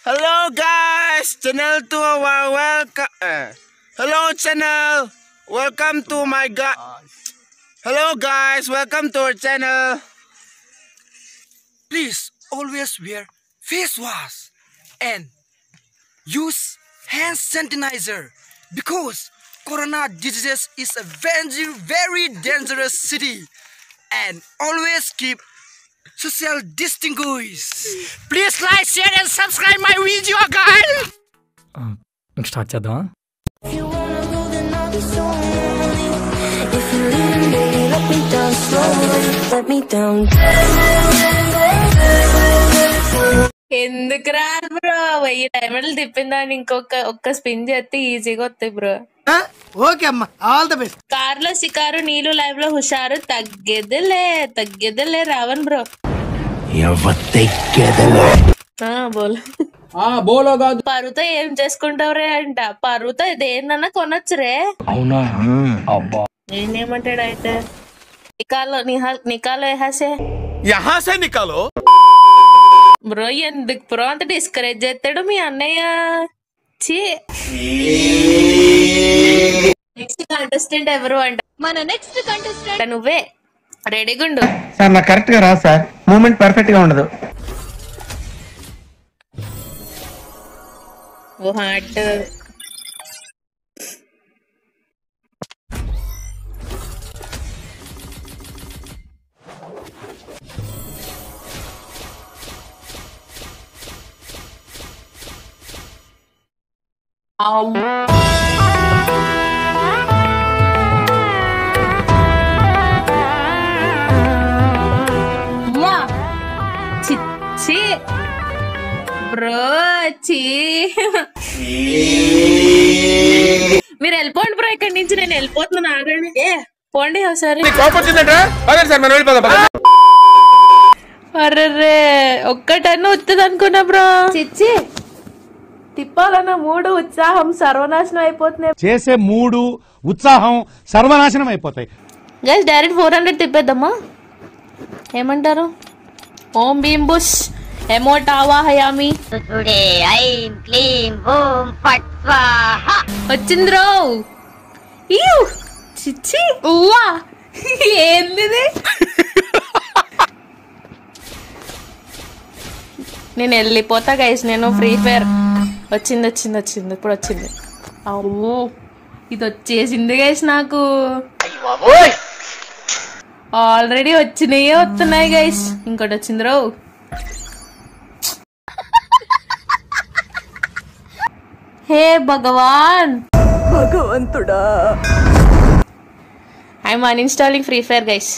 Hello guys, channel to our welcome. Uh, hello channel, welcome to my god. Hello guys, welcome to our channel. Please always wear face wash and use hand sanitizer because corona disease is a very very dangerous city and always keep social distinguish. Please like, share and subscribe my video guys. ఇంక start చేద్దామా If you wanna go, then I'll be so lonely. If you're leaving, baby, let me down slowly. Let me down. ఎందుకు రాదు bro వెయ్యి టైంలు తిప్పిందాన్ని ఇంకొక ఒక్క spin చేస్తే ఈజీగా వస్తాయి బ్రో ఓకే అమ్మా ఆల్ ద బెస్ట్ కార్ లో షికారు నీళ్ళు లైవ్ లో హుషారు తగ్గేదిలే తగ్గేదిలే రావన్ బ్రో ఆ, బోలు బోలో కాదు పరుతో ఏం చేసుకుంటావురే అంట పరుతో దేన్నన్నా కొనొచ్చురే అవునా అబ్బా నేనేమంటాడు అయితే నికాలో నిహా- నికాలో ఏహాసే यहाँ से निकालो బ్రో ఎందుకు బ్రో అంత డిస్కరేజ్ చేస్తాడు మీ అన్నయ్య ఛీ నెక్స్ట్ కంటెస్టెంట్ ఎవరు అంట మన నెక్స్ట్ కంటెస్టెంట్ నువ్వే రెడీగుండు సార్ నాకు కరెక్ట్ గా రాదు సార్ మూమెంట్ పర్ఫెక్ట్ గా ఉండదు ఓ హార్ట్ చిచ్చి బ్రో చీ మీరు వెళ్ళిపోండి బ్రో ఇక్కడి నుంచి నేను వెళ్ళిపోతున్నాను ఆగండి ఏ పోండి ఒకసారి అర్రే ఒక్కటన్నా వస్తుంది అనుకున్నా బ్రో చిచ్చి తిప్పాలన్న మూడు ఉత్సాహం సర్వనాశనం అయిపోతున్నాయి చేసే మూడు ఉత్సాహం సర్వనాశనం అయిపోతాయి గైస్ డైరెక్ట్ ఫోర్ హండ్రెడ్ తిప్పేద్దామా ఏమంటారు ఓం భీం బుష్ ఎమోట్ ఆవాహయామి టుడే ఐం క్లీం ఓం ఫట్ స్వాహ వచ్చింది రో ఇయ్యు చిచ్చి ఉవ్వా ఏంది ఇది? నేను వెళ్ళిపోతా గైస్ నేను ఫ్రీ ఫైర్ వచ్చింది వచ్చింది వచ్చింది ఇప్పుడు వచ్చింది అమ్మో ఇది వచ్చేసింది గైస్ నాకు ఆల్రెడీ వచ్చినాయే వస్తున్నాయి గైస్ ఇంకోటి వచ్చింది రో హే భగవాన్ భగవంతుడా I'm uninstalling Free Fire guys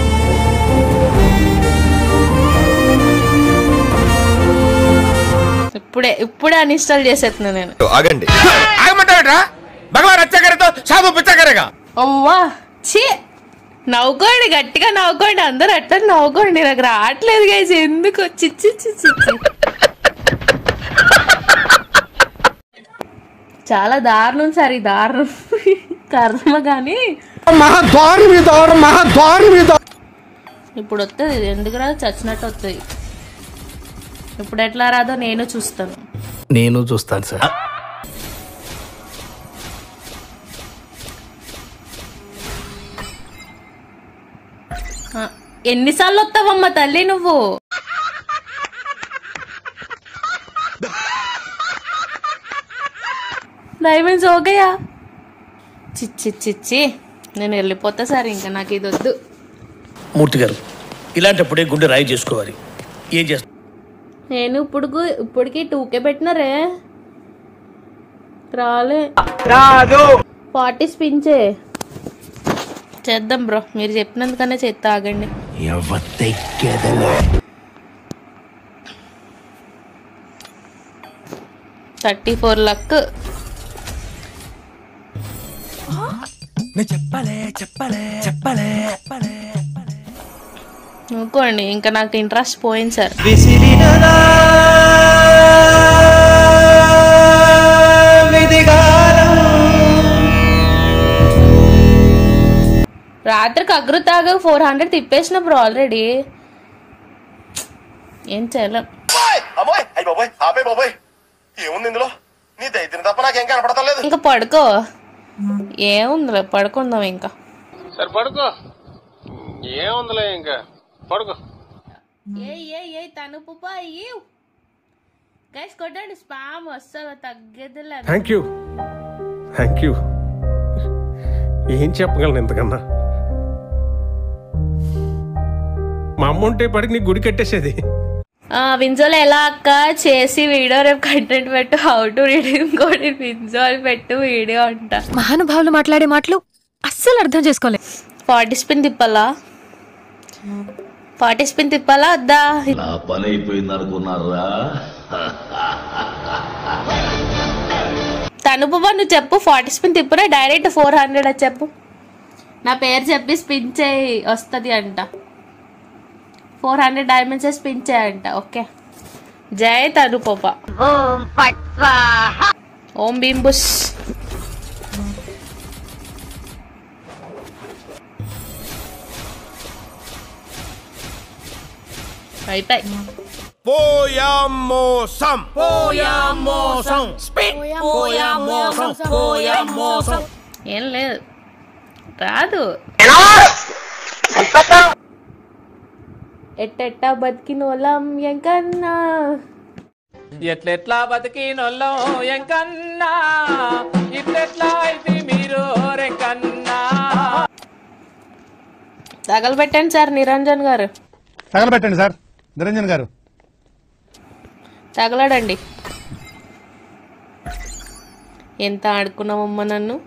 ఇప్పుడే ఇప్పుడే అన్ఇన్స్టాల్ చేసేస్తున్నా నేను ఆగండి ఆగమంటారా భగవాన్ అత్యాకరతో సాబు పిచ్చాకరేగా అవ్వా ఛీ నవ్వుకోండి గట్టిగా నవ్వుకోండి అందరు అట్లా నవ్వుకోండి నాకు రావట్లేదు గైస్ ఎందుకు చిచ్చి చిచ్చి చాలా దారుణం సార్ ఈ దారుణం కర్మ కానీ మహా దారుణ దారుణ మహా దారుణ ఇప్పుడు వస్తుంది ఇది ఎందుకు రాదు చచ్చినట్టు వస్తుంది ఇప్పుడు ఎట్లా రాదో నేను చూస్తాను నేను చూస్తాను సార్ ఆ, ఎన్నిసార్లు వస్తావమ్మా తల్లి నువ్వు డైమండ్స్ ఓకేయా చిచ్చి చిచ్చి నేను వెళ్ళిపోతా సార్ ఇంకా నాకు ఇది వద్దు మూర్తి గారు ఇలాంటప్పుడే గుండె రాయి చేసుకోవాలి ఏం చేస్తా నేను ఇప్పుడు ఇప్పటికి టూకే పెట్టినారే రాలే ఫార్టీ స్పిన్ చే చేద్దాం బ్రో మీరు చెప్పినందుకనే చేస్తా ఆగండి థర్టీ ఫోర్ లక్ చెప్పలే చెప్పలే చెప్పలే చెప్పలే అనుకోండి ఇంకా నాకు ఇంట్రెస్ట్ పోయింది సార్ రాత్రికి అగ్రుతాగా ఫోర్ హండ్రెడ్ తిప్పేసిన బ్రో ఆల్రెడీ ఏం చేయలేం ఏముంది ఇందులో నీ దైత్యం తప్ప నాకేం కనపడతలేదు ఇంకా పడుకో ఏముందిలే పడుకుందాం ఇంకా సరే పడుకో ఏముందిలే ఇంకా పడుకో ఏ ఏ ఏ తను పుప్ప గైస్ కొట్టండి స్పామ్ వస్తుంది తగ్గేదిలే థ్యాంక్ యూ థ్యాంక్ యూ ఏం చెప్పగలను ఇంతకన్నా మా అమ్మ ఉంటే పడికి నీ గుడి కట్టేసేది వింజోలు ఎలా అక్క చేసి వీడియో రేపు కంటెంట్ పెట్టు హౌ టు రీడ్ ఇంకోటి వింజోల్ పెట్టు వీడియో అంట మహానుభావులు మాట్లాడే మాటలు అస్సలు అర్థం చేసుకోలే ఫార్టీ స్పిన్ తిప్పాలా ఫార్టీ స్పిన్ తిప్పాలా వద్దా నా పని అయిపోయింది అనుకున్నారా తనుపు నువ్వు చెప్పు ఫార్టీ స్పిన్ తిప్పురా డైరెక్ట్ ఫోర్ హండ్రెడ్ అని చెప్పు నా పేరు చెప్పి స్పిన్ చేయి వస్తుంది అంట ఫోర్ హండ్రెడ్ డైమండ్స్ స్పిన్ చేయంట ఓకే జై తనుపోప ఓం ఫట్ స్వాహ ఓం భీం బుష్ అయిపోయి పోయామోసం పోయామోసం స్పీడ్ పోయామోసం పోయామోసం ఏం లేదు రాదు ఎట్టెట్టా బతికినోళ్ళం ఎంకన్నా ఎట్లెట్లా బతికినొల్లం ఎంకన్నా ఇట్లెట్లా అయితే మీరు రెక్కన్నా తగలబెట్టండి సార్ నిరంజన్ గారు తగలబెట్టండి సార్ నిరంజన్ గారు తగలడండి ఎంత ఆడుకున్నామమ్మ నన్ను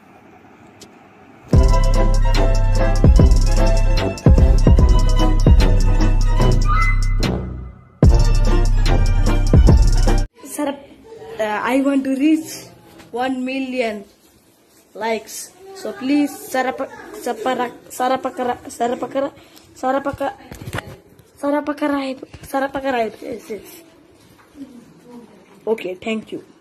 Sir, uh, I want to reach 1 million likes. So please, sarapa, sapara, sarapakara, sarapakara, sarapaka, sarapakara, sarapakara. Yes, yes. Okay, thank you.